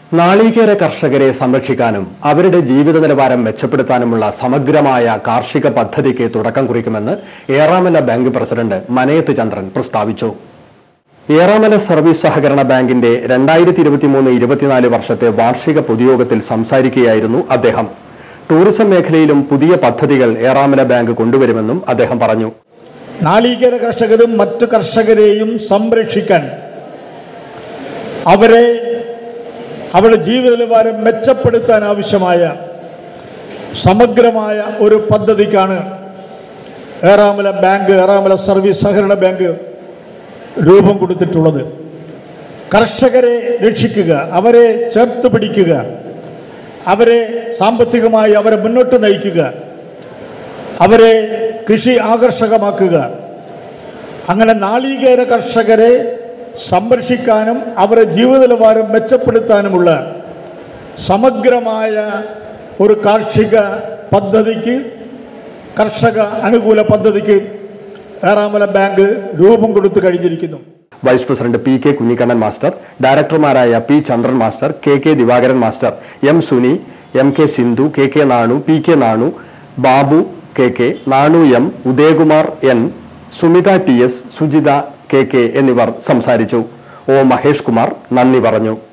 നാളികേര കർഷകരെ സംരക്ഷിക്കാനും അവരുടെ ജീവിത നിലവാരം മെച്ചപ്പെടുത്താനുമുള്ള സമഗ്രമായ കാർഷിക പദ്ധതിക്ക് തുടക്കം കുറിക്കുമെന്ന് ഏറാമല ബാങ്ക് പ്രസിഡന്റ് മനയത്ത് ചന്ദ്രൻ പ്രസ്താവിച്ചു ഏറാമല സർവീസ് സഹകരണ ബാങ്കിന്റെ രണ്ടായിരത്തി ഇരുപത്തിമൂന്ന് ഇരുപത്തിനാല് വർഷത്തെ വാർഷിക പൊതുയോഗത്തിൽ സംസാരിക്കുകയായിരുന്നു അദ്ദേഹം ടൂറിസം മേഖലയിലും പുതിയ പദ്ധതികൾ ഏറാമല ബാങ്ക് കൊണ്ടുവരുമെന്നും അദ്ദേഹം പറഞ്ഞു നാളികേര കർഷകരും മറ്റു കർഷകരെയും സംരക്ഷിക്കാൻ അവരെ അവരുടെ ജീവിത നിലവാരം മെച്ചപ്പെടുത്താൻ ആവശ്യമായ സമഗ്രമായ ഒരു പദ്ധതിക്കാണ് ഏറാമല ബാങ്ക് ഏറാമല സർവീസ് സഹകരണ ബാങ്ക് രൂപം കൊടുത്തിട്ടുള്ളത് കർഷകരെ രക്ഷിക്കുക അവരെ ചേർത്ത് പിടിക്കുക അവരെ സാമ്പത്തികമായി അവരെ മുന്നോട്ട് നയിക്കുക അവരെ കൃഷി ആകർഷകമാക്കുക അങ്ങനെ നാളികേര കർഷകരെ സംരക്ഷിക്കാനും അവരുടെ ജീവിത നിലവാരം മെച്ചപ്പെടുത്താനുമുള്ള സമഗ്രമായ ഒരു കാർഷിക പദ്ധതിക്ക് കർഷക അനുകൂല പദ്ധതിക്ക് ഏറാമല ബാങ്ക് രൂപം കൊടുത്തു കഴിഞ്ഞിരിക്കുന്നു vice president P K Kunhikannan master ഡയറക്ടർമാരായ P Chandran master K K Divakaran master M Suni M K Sindhu K K Nanu P K Nanu Babu K K Nanu M Udayakumar N Sumitha T S Sujitha K K എന്നിവർ സംസാരിച്ചു ഒ മഹേഷ് കുമാർ നന്ദി പറഞ്ഞു